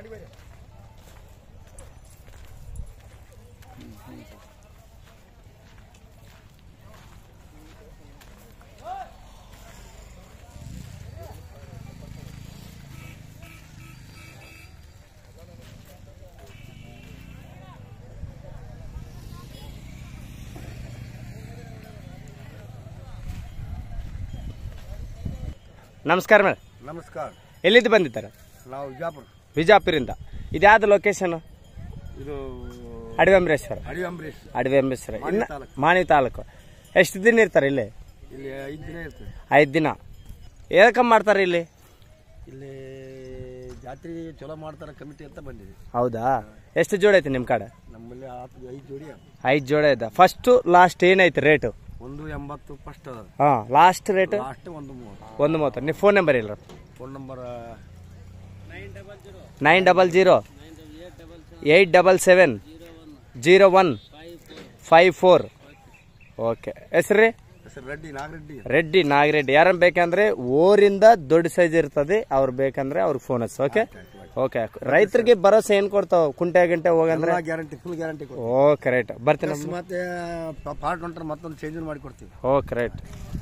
ನಮಸ್ಕಾರ ಮೇಡಮ್ ನಮಸ್ಕಾರ ಎಲ್ಲಿದ್ದು ಬಂದಿದ್ದಾರೆ ನಾವು ವಿಜಾಪುರ ವಿಜಾಪುರಿಂದ ಇದ್ಯಾವ್ದು ಲೊಕೇಶನ್ ಇದು ಅಡವೆಂಬ್ರೇಶ್ವರ ಅಡಿ ಅಂಬರೀಶ್ ಅಡವೆಂಬ್ರೇಶ್ವರ ಮಾನ್ವಿ ಇನ್ನು ತಾಲೂಕು. ಮಾನಿ ತಾಲೂಕು ಎಷ್ಟು ದಿನ ಇರ್ತಾರೆ ಇಲ್ಲಿ ಇಲ್ಲಿ ಐದು ದಿನ ಇರ್ತದೆ ಐದು ದಿನ ಏನಕ್ಕೆ ಮಾಡ್ತಾರೆ ಇಲ್ಲಿ ಇಲ್ಲಿ ಜಾತ್ರೆ ಚಲೋ ಮಾಡ್ತಾರೆ ಕಮಿಟಿ ಅಂತ ಬಂದಿದೆ ಹೌದಾ ಎಷ್ಟು ಜೋಡಿ ಐತೆ ನಿಮ್ಮ ಕಡೆ ನಮ್ಮಲ್ಲಿ ಹತ್ತು ಐದು ಜೋಡಿ ಅವ. ಐದು ಜೋಡಿ ಐತೆ ಫಸ್ಟು ಲಾಸ್ಟ್ ಏನೈತೆ ರೇಟು ಒಂದು ಎಂಬತ್ತು ಫಸ್ಟ್ ಅದ ಹಾಂ ಲಾಸ್ಟ್ ರೇಟ್ ಲಾಸ್ಟ್ ಒಂದು ಮೂವತ್ತು ಒಂದು ಮೂವತ್ತು ನೀವು ಫೋನ್ ನಂಬರ್ ಇಲ್ಲ phone number nine double zero eight double seven zero one five four okay ಹೆಸ್ರು ರೀ ಹೆಸರು ರೆಡ್ಡಿ ನಾಗರೆಡ್ಡಿ ರೆಡ್ಡಿ ನಾಗರೆಡ್ಡಿ ಯಾರನ್ನ ಬೇಕಂದ್ರೆ ಓರಿಂದ ದೊಡ್ಡ ಸೈಜ್ ಇರ್ತದೆ ಅವ್ರು ಬೇಕಂದ್ರೆ ಅವ್ರಿಗೆ ಫೋನ್ ಹಚ್ಚು ಓಕೆ ಓಕೆ ರೈತರಿಗೆ ಭರೋಸೆ ಏನು ಕೊಡ್ತಾವ ಕುಂಟೆ ಗಂಟೆ ಹೋಗಂದ್ರೆ ಗ್ಯಾರಂಟಿ ಫುಲ್ ಗ್ಯಾರಂಟಿ ಕೊಡ್ತೀವಿ ಓಕೆ ರೈಟ್ ಬರ್ತೀನಿ ಪ್ಲಸ್ ಮತ್ತೆ ಪಾರ್ಟ್ ಹೊಂಟ್ರೆ ಮತ್ತೊಂದು ಚೇಂಜ್ ಮಾಡಿ ಕೊಡ್ತೀವಿ ఓకే రైట్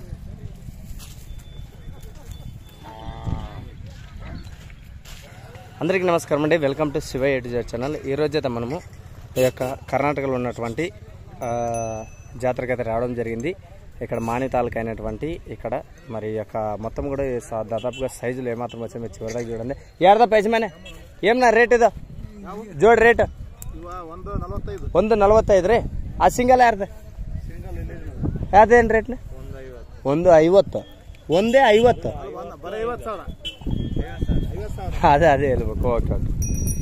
అందరికీ నమస్కారం అండి వెల్కమ్ టు శివ ఎడ్యుజర్ ఛానల్ ఈరోజు అయితే మనము ఈ యొక్క కర్ణాటకలో ఉన్నటువంటి ఆ, జాతరకి అయితే రావడం జరిగింది ఇక్కడ మాని తాలూకా అయినటువంటి ఇక్కడ మరి ఈ యొక్క మొత్తం కూడా ఈ సా- దాదాపుగా సైజులు ఏమాత్రం వచ్చాయి మీరు చివరిదాకా చూడండి ఏడదా పైసమేనే ఏం నా రేట్ ಇದು ಜೋಡಿ ರೇಟ್ ಒಂದು ನಲವತ್ತೈದು ಒಂದು ನಲವತ್ತೈದು ರೀ ಆ ಸಿಂಗಲ್ ಯಾರ್ದು ಯಾವ್ದೇನು ರೇಟ್ನ ಒಂದು ಐವತ್ತು ಒಂದೇ ಐವತ್ತು ಬರೀ ಐವತ್ತು ಸಾವಿರ ಅದೇ ಅದೇ ಹೇಳ್ಬೇಕು ಓಕೆ ಓಕೆ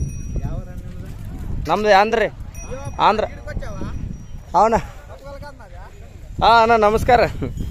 ನಮ್ದು ಆಂಧ್ರ ರೀ ಆಂಧ್ರ అవునా ఆ, అన్న నమస్కారం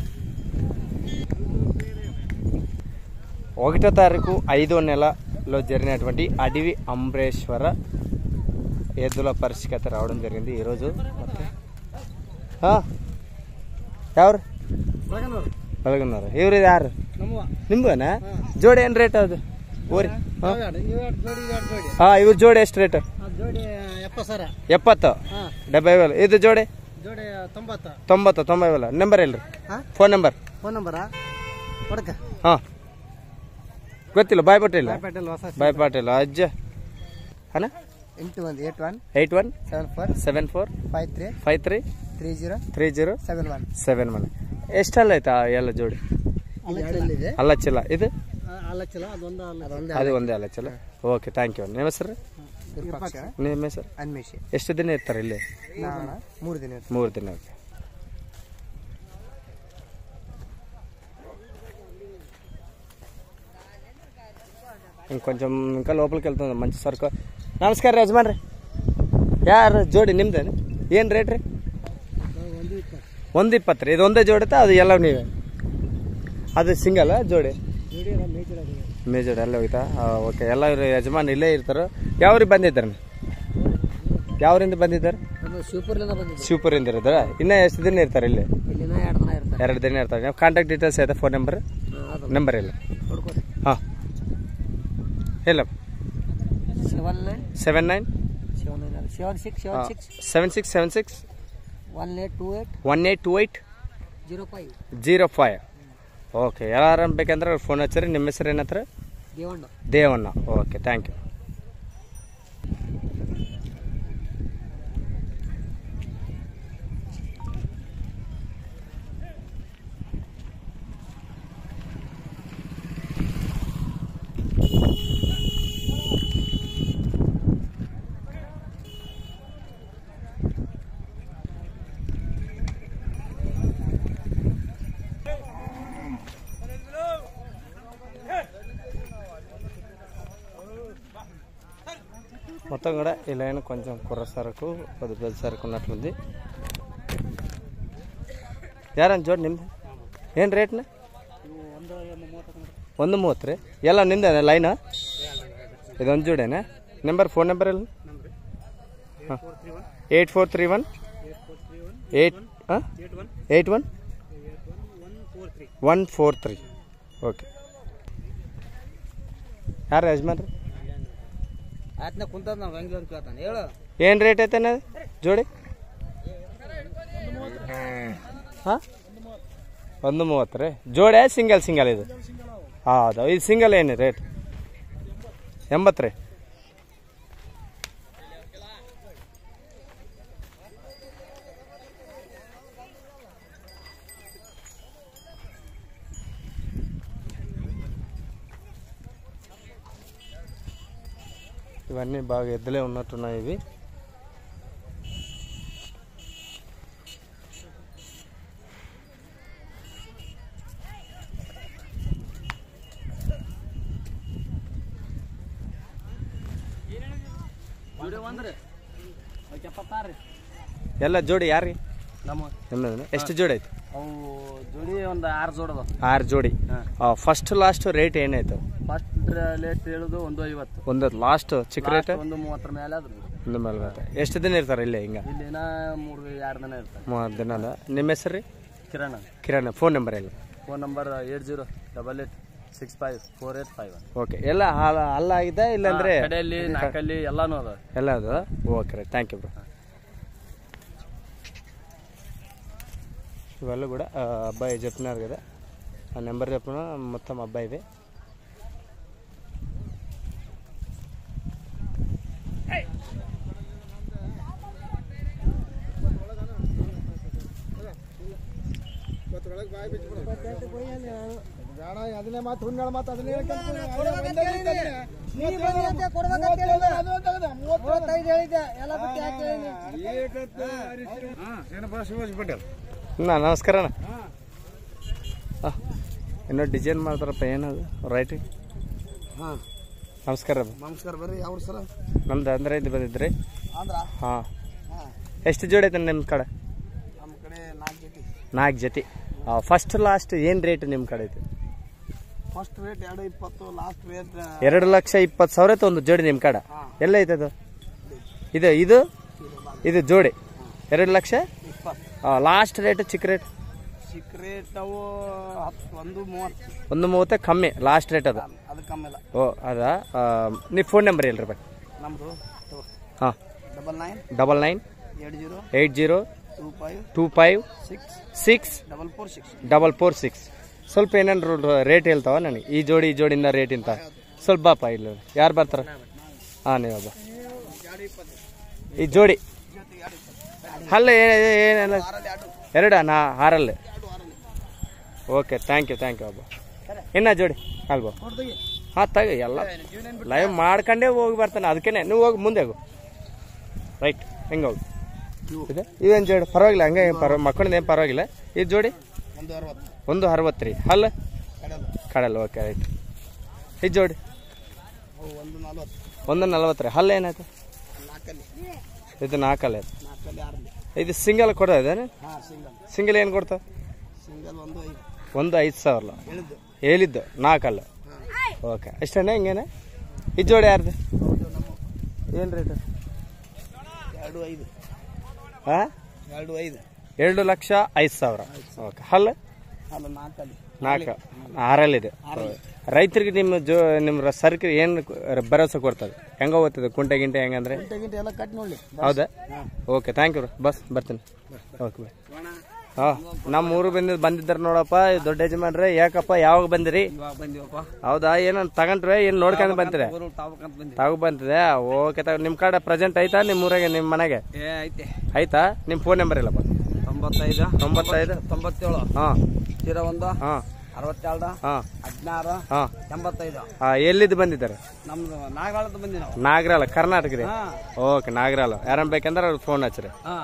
ఒకటో తారీఖు ఐదో నెలలో జరిగినటువంటి అడవి అంబరేశ్వర ఎద్దుల పరిస్థితి రావడం జరిగింది ఈరోజు ಮತ್ತೆ ఆ, ఎవరు ಬೆಳಗುన్నారు ಇವ್ರು ಯಾರು ನಿಮ್ಗೇನಾ ಜೋಡಿ ಏನು ರೇಟ್ ಅದು ಊರಿ ಹಾಂ ಇವ್ರ ಜೋಡಿ ಎಷ್ಟು ರೇಟ್ ಜೋಡಿ ಎಪ್ಪತ್ತು ಸಾವಿರ ಎಪ್ಪತ್ತು ಹಾಂ ಡెబ్బై వేలు ಇದು ಜೋಡಿ ಜೋಡಿ ತೊಂಬತ್ತು ತೊಂಬತ್ತು ತೊಂಬೈ వేలు నెంబర్ ಇಲ್ರಿ ಹಾಂ ಫೋನ್ ನಂಬರ್ ಫೋನ್ ನಂಬರಾ ಕೊಡಕ ಹಾಂ ಗೊತ್ತಿಲ್ಲ ಬಾಯ್ ಪಟೇಲ್ ಪೇಟೆಲ್ ಹೊಸ ಬಾಯ್ ಪಾಟೀಲ್ ಅಜ್ಜ ಅಣ್ಣ ಎಂಟು ಒಂದು eight one eight one seven four seven four five three five three three zero three zero seven one seven one ಎಷ್ಟಲ್ಲ ಆಯ್ತಾ ಎಲ್ಲ ಜೋಡಿ ಇದೆ ಅಲ್ಲ ಚಲ ಇದು ಅಲ್ಲಚ್ಚಲ ಅದೊಂದು ಅದೊಂದು ಅದು ಒಂದೇ ಅಲ್ಲ ಚಲ ಓಕೆ ಥ್ಯಾಂಕ್ ಯು ನಿಮ್ಮ ಹೆಸರು ವಿರೂಪಾಕ್ಷ ನಿಮ್ಮ ಹೆಸರು ಅನ್ಮೇಷಿ ಎಷ್ಟು ದಿನ ಇರ್ತಾರೆ ಇಲ್ಲಿ ನಾನು ಮೂರು ದಿನ ಇರ್ತೀನಿ. మూడు తిన్నా ఓకే ఇంకొంచెం ఇంకా లోపలికి వెళ్తుంది మంచి సరుకు నమస్కారం యజమాన్ ರೀ ಯಾರು ಜೋಡಿ ನಿಮ್ದೇನು ಏನು ರೇಟ್ ರೀ ಒಂದು ಇಪ್ಪತ್ತು ರೀ ಇದು ಒಂದೇ ಜೋಡಿತಾ ಅದು ಎಲ್ಲ ನೀವೇ ಅದು ಸಿಂಗಲ್ ಜೋಡಿ ಜೋಡಿ ಎಲ್ಲ ಮೇಜರ್ ಆಗಿದೆ ಮೇಜೋಡಿ ಎಲ್ಲ ಹೋಯ್ತಾ ಓಕೆ ಎಲ್ಲ ಇವ್ರು ಯಜಮಾನ್ ಇಲ್ಲೇ ಇರ್ತಾರೆ ಯಾವ್ರಿಗೆ ಬಂದಿದ್ದಾರೆ ಯಾವ್ರಿಂದ ಬಂದಿದ್ದಾರೆ ನಮ್ಮ ಶಿವಪುರದಿಂದ ಬಂದಿದ್ದೆ ಶಿವಪುರಿಂದ ಇರೋದ್ರ ಇನ್ನೂ ಎಷ್ಟು ದಿನ ಇರ್ತಾರೆ ಇಲ್ಲಿ ಇಲ್ಲಿನ ಎರಡು ದಿನ ಇರ್ತಾರೆ ಎರಡು ದಿನ ಇರ್ತಾರೆ ನೀವು ಕಾಂಟ್ಯಾಕ್ಟ್ ಡೀಟೇಲ್ಸ್ ಐತೆ ಫೋನ್ ನಂಬರ್ ಅದು ನಂಬರ್ ಇಲ್ಲ ನೋಡ್ಕೊರಿ ಹಾಂ ಇಲ್ಲ seven nine seven nine seven nine seven six seven six seven six seven six one eight two eight one eight two eight zero five zero five okay ಯಾರು ಬೇಕಂದ್ರೆ phone ಹಚ್ಚಿರಿ ನಿಮ್ಮ ಹೆಸರು ಏನತ್ರ Devanna Devanna okay thank you మొత్తం కూడా ఈ line కొంచెం కుర్ర సరుకు కొద్ది పెద్ద సరుకు ఉన్నట్లుంది ಯಾರನ್ ಜೋಡಿ ನಿಮ್ದು ಏನು ರೇಟ್ನ ಒಂದು ಮೂವತ್ತು ರೀ ಎಲ್ಲ ನಿಂದ ಲೈನ್ ಇದೊಂದು ಜೋಡಿನಾ ನಂಬರ್ ಫೋನ್ ನಂಬರ್ ಎಲ್ಲ ಹಾಂ eight four three one eight ಹಾಂ eight one one four three okay ಯಾರು ಯಜಮಾನ್ ರೀ ಆತ್ನ ಕುಂತದ ನಾವು ಹಂಗೆ ಅಂತ ಕೇಳ್ತಾನೆ ಹೇಳು ಏನು ರೇಟ್ ಐತೆ ಜೋಡಿ ಹಾಂ ಒಂದು ಮೂವತ್ತು ರೀ ಜೋಡಿ ಸಿಂಗಲ್ ಸಿಂಗಲ್ ಇದು ಹೌದು ಇದು ಸಿಂಗಲ್ ಏನು ರೇಟ್ ಎಂಬತ್ತು ರೀ ఇవన్నీ బాగా ఎద్దులే ఉన్నట్టున్నాయి ఇవి ಜೋಡಿ ಒಂದ್ರಿ ಎಪ್ಪತ್ತಾರು ರೀ ಎಲ್ಲ ಜೋಡಿ ಯಾರು ನಮ್ಮ ನಿಮ್ಮದು ಎಷ್ಟು ಜೋಡಿ ಐತೆ ಅವು ಜೋಡಿ ಒಂದು ಆರು ಜೋಡ್ ಅದಾವ ಆರು ಜೋಡಿ ಹಾಂ ಫಸ್ಟ್ ಲಾಸ್ಟ್ ರೇಟ್ ಏನಾಯ್ತು ಫಸ್ಟ್ ಲೇಟ್ ಹೇಳುದು ಒಂದು ಐವತ್ತು ಒಂದು ಲಾಸ್ಟ್ ಚಿಕ್ಕ ರೇಟ್ Last ಒಂದು ಮೂವತ್ತರ ಮೇಲೆ ಆದ್ರಿ ಒಂದು ಮೇಲೆ ಬರುತ್ತೆ. ಎಷ್ಟು ದಿನ ಇರ್ತಾರೆ ಇಲ್ಲೇ ಹಿಂಗೆ ಇಲ್ಲಿನ ಮೂರು ಎರಡು ದಿನ ಇರ್ತಾರೆ ಮೂವತ್ತು ದಿನ ನಿಮ್ಮ ಹೆಸರು ರೀ ಕಿರಣ ಕಿರಾಣ ಫೋನ್ ನಂಬರ್ ಎಲ್ಲ phone number eight zero double eight six five four eight five okay ಎಲ್ಲ ಹಾಲ ಅಲ್ಲಾಗಿದೆ ಇಲ್ಲಾಂದ್ರೆ ಕಡೆಯಲ್ಲಿ ನಾಲ್ಕಲ್ಲಿ ಎಲ್ಲಾನು ಅದ ಎಲ್ಲ ಅದು ಓಕೆ ರೀ ಥ್ಯಾಂಕ್ ಯು ಬ್ರೋ ఇవాళ కూడా ఆ, అబ్బాయి చెప్పినారు కదా ఆ నెంబర్ చెప్పిన మొత్తం అబ్బాయిదే ಅದನ್ನೇ ಮಾತು ಹುಣ್ಣಾಳ ಮಾತು ಅದನ್ನೇ ಮೂವತ್ತೈದು ಹೇಳಿದ್ದೆ ಎಲ್ಲ ಬಿಟ್ಟು ಯಾಕೆ ಹೇಳಿದ್ದೆ ಅಣ್ಣ ನಮಸ್ಕಾರ ಅಣ್ಣ ಆ, ಇನ್ನೂ ಡಿಸೈನ್ ಮಾಡ್ತಾರಪ್ಪ ಏನದು ರೈಟ್ ಹಾಂ ನಮಸ್ಕಾರ ನಮಸ್ಕಾರ ಬರ್ರಿ ಅವ್ರ ಸರ ನಮ್ದು ಅಂದ್ರೆ ಇದು ಬಂದಿದ್ರಿ ಅಂದ್ರ ಹಾಂ ಹಾಂ ಎಷ್ಟು ಜೋಡಿ ಐತೆ ನಿಮ್ಮ ಕಡೆ ನಮ್ಮ ಕಡೆ ನಾಲ್ಕು ಜೊತೆ ನಾಲ್ಕು ಜೊತೆ ಫಸ್ಟ್ ಲಾಸ್ಟ್ ಏನು ರೇಟ್ ನಿಮ್ಮ ಕಡೆ ಐತೆ ಫಸ್ಟ್ ರೇಟ್ ಎರಡು ಇಪ್ಪತ್ತು ಲಾಸ್ಟ್ ರೇಟ್ ಎರಡು ಲಕ್ಷ ಇಪ್ಪತ್ತು ಸಾವಿರ ಐತೆ ಒಂದು ಜೋಡಿ ನಿಮ್ಮ ಕಡೆ ಹಾಂ ಎಲ್ಲ ಐತೆ ಅದು ಇದು ಇದು ಇದು ಜೋಡಿ ಎರಡು ಲಕ್ಷ ಇಪ್ಪತ್ತು ಲಾಸ್ಟ್ ರೇಟ್ ಚಿಕ್ಕ ರೇಟ್ ಚಿಕ್ಕ ರೇಟ್ ಅವು ಹತ್ತು ಒಂದು ಮೂವತ್ತು ಒಂದು ಮೂವತ್ತೆ ಕಮ್ಮಿ ಲಾಸ್ಟ್ ರೇಟ್ ಅದು ಅದು ಕಮ್ಮಿಲ್ಲ ಓ ಅದಾ ನೀವು ಫೋನ್ ನಂಬರ್ ಹೇಳ್ರಿ ಬೈ ನಮ್ಮದು ಹಾಂ ಡಬಲ್ ನೈನ್ ಡಬಲ್ ನೈನ್ ಎರಡು zero eight zero two five two five six six double four six double four six ಸ್ವಲ್ಪ ಏನೇನು ರೇಟ್ ಹೇಳ್ತಾವ ನನಗೆ ಈ ಜೋಡಿ ಈ ಜೋಡಿಯಿಂದ ರೇಟ್ ಇಂತ ಸ್ವಲ್ಪ ಬಾಪ ಇಲ್ಲ ಯಾರು ಬರ್ತಾರ ಹಾಂ ನೀವು ಬಾ ಈ ಜೋಡಿ ಅಲ್ಲ ಏನೆಲ್ಲ ಎರಡಾ ನಾ ಆರಲ್ಲಿ okay thank you thank you ಅಬ್ಬ ಇನ್ನ ಜೋಡಿ ಅಲ್ವಾ ಹಾಂ ತಗ ಎಲ್ಲ ಲೈವ್ ಮಾಡ್ಕೊಂಡೇ ಹೋಗಿ ಬರ್ತಾನೆ ಅದಕ್ಕೇನೆ ನೀವು ಹೋಗಿ ಮುಂದೆ ಹೋಗು ರೈಟ್ ಹೆಂಗೆ ಹೋಗು ಇದೆ ಇವೇನು ಜೋಡಿ ಪರವಾಗಿಲ್ಲ ಹಂಗೆ ಪರ ಮಕ್ಕಳನ್ನ ಏನು ಪರವಾಗಿಲ್ಲ ಈ ಜೋಡಿ ಒಂದು ಅರವತ್ತು ಒಂದು ಅರವತ್ತು ರೀ ಹಲ್ಲ ಕಡಲು ಕಡಲ್ ಓಕೆ ರೈಟ್ ಈ ಜೋಡಿ ಅವು ಒಂದು ನಲ್ವತ್ತು ಒಂದು ನಲ್ವತ್ತು ರೀ ಹಲ್ಲ ಏನಾಯ್ತು ನಾಲ್ಕಲ್ಲಿ ಇದು ನಾಲ್ಕಲ್ಲ ಇದು ನಾಲ್ಕಲ್ಲಿ ಆರಲ್ಲಿ ಇದು ಸಿಂಗಲ್ ಕೊಡೋದೇನು ಹಾಂ ಸಿಂಗಲ್ ಸಿಂಗಲ್ ಏನು ಕೊಡ್ತಾವ ಸಿಂಗಲ್ ಒಂದು ಐದು ಒಂದು ಐದು ಸಾವಿರ ಹೇಳಿದ್ದು ಹೇಳಿದ್ದು ನಾಲ್ಕಲ್ಲ ಓಕೆ ಅಷ್ಟೇನೆ ಹಿಂಗೇನೆ ಈ ಜೋಡಿ ಯಾರ್ದು ಹೌದು ನಮ್ಮ ಏನು ರೇಟ್ ಎರಡು ಐದು ಹಾಂ ಎರಡು ಐದು ಎರಡು ಲಕ್ಷ ಐದು ಸಾವಿರ ಓಕೆ ಹಲ್ಲ ಅಲ್ಲ ನಾಲ್ಕಲ್ಲಿ ನಾಲ್ಕು ಆರಲ್ಲಿದೆ ರೈತರಿಗೆ ನಿಮ್ಮ ಜೋ ನಿಮ್ಮ ಸರಕು ಏನು ಭರವಸೆ ಕೊಡ್ತದೆ ಹೆಂಗೆ ಹೋಗ್ತದೆ ಕುಂಟೆ ಗಿಂಟೆ ಹೆಂಗಂದ್ರೆ ಗಂಟೆ ಗಿಂಟೆ ಎಲ್ಲ ಕಟ್ ನೋಡ್ಲಿ ಹೌದಾ ಓಕೆ ಥ್ಯಾಂಕ್ ಯು ಬಸ್ ಬರ್ತೀನಿ ಓಕೆ ಬಾಯ್ ಹಾಂ ನಮ್ಮ ಊರು ಬಂದಿದ್ದು ಬಂದಿದ್ದಾರೆ ನೋಡಪ್ಪ ಈ ದೊಡ್ಡ ಯಜಮಾನ್ರೆ ಯಾಕಪ್ಪ ಯಾವಾಗ ಬಂದಿರಿ ಇವಾಗ ಬಂದಿವಪ್ಪ ಹೌದಾ ಏನೋ ತಗೊಂಡ್ರೆ ಏನು ನೋಡ್ಕೊಂಡು ಬಂತೀರಿ ಊರು ತಾವಕಂತ ಬಂದಿ ತಗೋ ಬಂತಿದೆ ಓಕೆ ತಗೋ ನಿಮ್ಮ ಕಡೆ ಪ್ರೆಸೆಂಟ್ ಐತಾ ನಿಮ್ಮ ಊರಾಗೆ ನಿಮ್ಮ ಮನೆಗೆ ಏ ಐತೆ ಆಯ್ತಾ ನಿಮ್ಮ ಫೋನ್ ನಂಬರ್ ಇಲ್ಲಪ್ಪ ತೊಂಬತ್ತೈದು ತೊಂಬತ್ತೈದು ತೊಂಬತ್ತೇಳು ಹಾಂ ಜೀರೋ ಒಂದು ಹಾಂ ಅರವತ್ತೆರಡು ಹಾಂ ಹದಿನಾರು ಹಾಂ ಎಂಬತ್ತೈದು ಎಲ್ಲಿದ್ದು ಬಂದಿದ್ದಾರೆ ನಮ್ದು ನಾಗಾಳದ ಬಂದಿ ನಾವು ನಾಗರಾಲ ಕರ್ನಾಟಕ ರೀ ಹಾ ಓಕೆ ನಾಗರಾಲ ಯಾರನ್ನ ಬೇಕಂದ್ರೆ ಅವ್ರಿಗೆ ಫೋನ್ ಹಚ್ಚ್ರಿ ಹಾ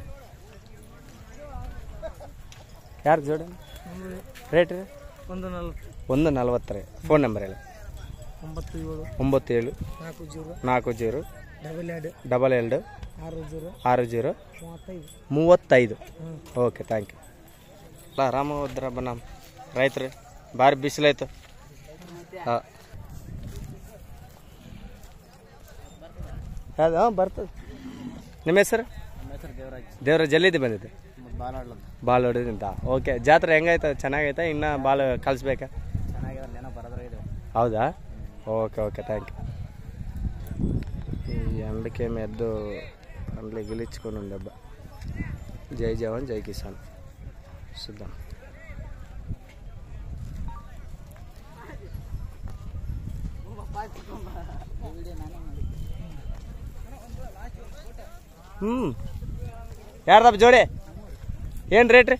ಯಾರು ಜೋಡಿ ರೇಟ್ ರೀ ಒಂದು ನಲ್ವತ್ತು ಒಂದು ನಲ್ವತ್ತು ರೀ ಫೋನ್ ನಂಬರ್ ಹೇಳಿ ಒಂಬತ್ತು ಏಳು ಒಂಬತ್ತು ಏಳು ನಾಲ್ಕು ಜೀರೋ ನಾಲ್ಕು ಜೀರೋ ಡಬಲ್ ಎರಡು ಡಬಲ್ ಎರಡು ಆರು ಜೀರೋ ಆರು ಜೀರೋ ಮೂವತ್ತೈದು ಮೂವತ್ತೈದು ಹ್ಞೂ ಓಕೆ ಥ್ಯಾಂಕ್ ಯು ಅಲ್ಲ ಆರಾಮ ಹೋದ್ರಪ್ಪ ನಮ್ಮ ರೈತರು ಭಾರಿ ಬಿಸಿಲಾಯ್ತು ಹಾಂ ಯಾವ್ದು ಹಾಂ ಬರ್ತದೆ ನಿಮ್ಮ ಹೆಸರು ನಮ್ಮ ಹೆಸರು ದೇವರಾಜ್ ದೇವರ ಜಲ್ಲಿದ್ದು ಬಂದಿದೆ ಬಾಲಾಡ್ಲಂತ ಬಾಲ್ ಹೊಡೆದಿಂತ ಓಕೆ ಜಾತ್ರೆ ಹೆಂಗಾಯ್ತು ಚೆನ್ನಾಗೈತಾ ಇನ್ನೂ ಬಾಲ್ ಕಲಿಸ್ಬೇಕಾ ಚೆನ್ನಾಗಿದೆ ಏನೋ ಬರೋದ್ರ ಇದೆ ಹೌದಾ ಓಕೆ ಓಕೆ ಥ್ಯಾಂಕ್ ಯು ఎండకేమి ఎద్దు పండ్లు గిలిచుకొని ఉండబ్బ జై జవాన్ జై కిసాన్ చూద్దాం ಹ್ಞೂ ಯಾರ್ದಪ್ಪ ಜೋಡಿ ಏನು ರೇಟ್ ರೀ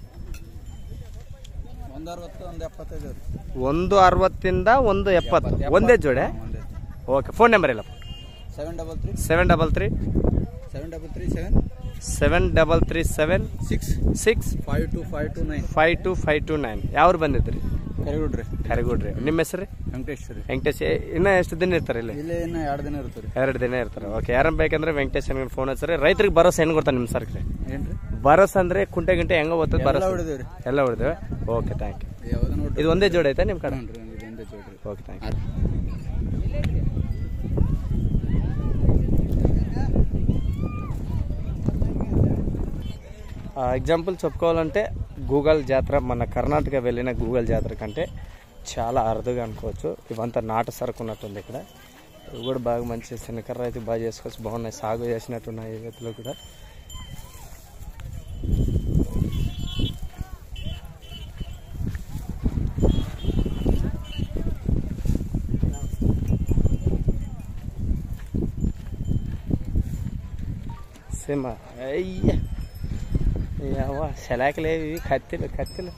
ಒಂದು ಅರವತ್ತು ಒಂದು ಎಪ್ಪತ್ತೈದು ರೀ ಒಂದು ಅರವತ್ತಿಂದ ಒಂದು ಎಪ್ಪತ್ತು ಒಂದೇ ಜೋಡೆ ಒಂದೇ ಓಕೆ ಫೋನ್ ನಂಬರ್ ಇಲ್ಲಪ್ಪ seven double three seven double three seven double three seven seven double three seven six six five two five two nine five two five two nine ಯಾವ್ರು ಬಂದಿದ್ರಿ ಕರಿಗುಡ್ರಿ ಕರಿಗೂಡ್ರಿ ನಿಮ್ಮ ಹೆಸರು ವೆಂಕಟೇಶ್ವರಿ ವೆಂಕಟೇಶ್ ಎ- ಇನ್ನ ಎಷ್ಟು ದಿನ ಇರ್ತಾರೆ ಇಲ್ಲಿ ಇಲ್ಲೇ ಇನ್ನು ಎರಡು ದಿನ ಇರುತ್ತೆ ರೀ ಎರಡು ದಿನ ಇರ್ತಾರೆ ಓಕೆ ಯಾರನ್ನ ಬೇಕಂದ್ರೆ ವೆಂಕಟೇಶ್ ಅನ್ಕೊಂಡು ಫೋನ್ ಹಚ್ಚಾರೆ ರೈತರಿಗೆ ಭರೋಸೆ ಹೆಂಗ್ ಕೊಡ್ತಾನೆ ನಿಮ್ಮ ಸರ್ಕ್ರಿ ಏನ್ರಿ ಭರೋಸೆ ಅಂದ್ರೆ ಕುಂಟೆ ಗಿಂಟೆ ಹೆಂಗ ಓದ್ತದೆ ಎಲ್ಲ ಭರೋಸೆ ಹೊಡೆದೇವ್ರಿ ಎಲ್ಲ ಹೊಡೆದೇವೆ ಓಕೆ ಥ್ಯಾಂಕ್ ಯು ಯಾವ್ದು ನೋಡ್ರಿ ಇದು ಒಂದೇ ಜೋಡಿ ಐತೆ ನಿಮ್ಮ ಕಡೆ ನೋಡ್ರಿ ಇದು ಒಂದೇ ಜೋಡ್ರಿ ಓಕೆ ಥ್ಯಾಂಕ್ ಯು ఎగ్జాంపుల్ చెప్పుకోవాలంటే గూగల్ జాతర మన కర్ణాటక వెళ్ళిన గూగల్ జాతర కంటే చాలా అరుదుగా అనుకోవచ్చు ఇవంతా నాటు సరుకు ఉన్నట్టుంది ఇక్కడ ఇవి కూడా బాగా మంచి శనకర్ర అయితే బాగా చేసుకోవచ్చు బాగున్నాయి సాగు చేసినట్టున్నాయి ఈ ఎత్తులో కూడా సిమ అయ్య యావా శలాకలేవి ఇవి కత్తిలు కత్తిలు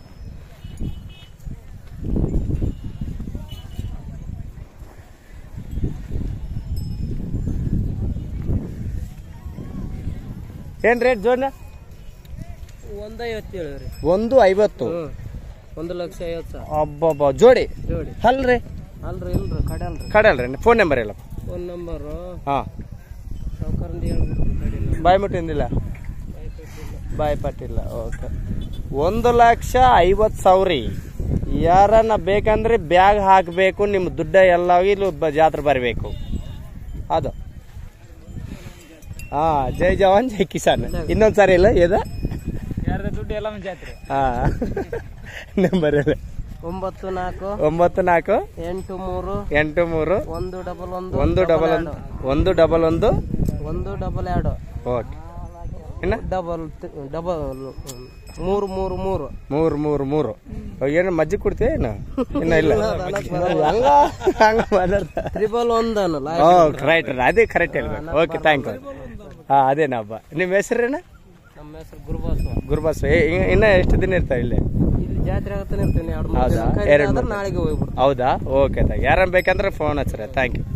ಏನ್ ರೇಟ್ ಜೋಡ್ನ ಒಂದು ಐವತ್ತೇಳು ರೀ ಒಂದು ಐವತ್ತು ಒಂದು ಲಕ್ಷ ಐವತ್ತು ಸಾವಿರ ಅಬ್ಬಬ್ಬ ಜೋಡಿ ಜೋಡಿ ಅಲ್ರಿ ಅಲ್ರಿ ಇಲ್ರಿ ಕಡಲ್ರಿ ಕಡಲ್ರಿ ಫೋನ್ ನಂಬರ್ ಇಲ್ಲ ಫೋನ್ ನಂಬರು ಹಾಂ ಸಾವುಕಾರಂದು ಹೇಳ್ಬಿಟ್ಟು ಕಡಿಲ್ಲ ಬಾಯ್ ಮುಟ್ಟಿಂದಿಲ್ಲ ಬಾಯ್ ಪಟ್ಟಿಲ್ಲ ಓಕೆ ಒಂದು ಲಕ್ಷ ಐವತ್ತು ಸಾವಿರ ಯಾರನ್ನ ಬೇಕಂದ್ರೆ ಬ್ಯಾಗ್ ಹಾಕಬೇಕು ನಿಮ್ಮ ದುಡ್ಡ ಎಲ್ಲ ಇಲ್ಲಿ ಬ- ಜಾತ್ರೆ ಬರಬೇಕು ಅದು ಹಾ ಜೈ ಜವಾನ್ ಜೈ ಕಿಸಾನ್ ಇನ್ನೊಂದು ಸಾರಿ ಇಲ್ಲ ಏದ ಯಾರ್ದ ದುಡ್ಡು ಎಲ್ಲ ಜಾತ್ರೆ ಹಾ ನಂಬರ್ ಇಲ್ಲ ಒಂಬತ್ತು ನಾಲ್ಕು ಒಂಬತ್ತು ನಾಲ್ಕು ಎಂಟು ಮೂರು ಎಂಟು ಮೂರು ಒಂದು ಡಬಲ್ ಒಂದು ಒಂದು ಡಬಲ್ ಒಂದು ಒಂದು ಡಬಲ್ ಒಂದು ಒಂದು ಡಬಲ್ ಎರಡು ಓಕೆ ಇನ್ನ ಡಬಲ್ ಡಬಲ್ ಮೂರು ಮೂರು ಮೂರು ಮೂರು ಮೂರು ಮೂರು ಏನು ಮಜ್ಜಿ ಕೊಡ್ತೀಯ ಏನು ಇನ್ನ ಇಲ್ಲ ಹಂಗ ಹಂಗ ಮಾತಾಡ್ತಾ ತ್ರಿಬಲ್ ಒಂದನಲ್ಲ ಓ ರೈಟ್ ಅದೇ ಕರೆಕ್ಟ್ ಹೇಳ್ಬೇಕು ಓಕೆ ಥ್ಯಾಂಕ್ ಯು ಹಾಂ ಅದೇನ ಹಬ್ಬ ನಿಮ್ಮ ಹೆಸರೇನ ನಮ್ಮ ಹೆಸರು ಗುರುಬಾಸ್ವ ಗುರುಬಾಸ್ ಇನ್ನ ಎಷ್ಟು ದಿನ ಇರ್ತಾವೆ ಇಲ್ಲಿ ಇಲ್ಲಿ ಜಾತ್ರೆ ಆಗತ್ತಾನೆ ಇರ್ತೀನಿ ಎರಡು ಮೂರು ಹೌದಾ ದಿನ ಎರಡು ಕೈಲಾದ್ರೆ ನಾಳೆಗೆ ಹೋಗ್ಬಿಡ್ತೀನಿ ಹೌದಾ ಓಕೆ ಥ್ಯಾಂಕ್ ಯಾರನ್ನ ಬೇಕಂದ್ರೆ ಫೋನ್ ಹಚ್ಚ್ರಿ ಥ್ಯಾಂಕ್ ಯು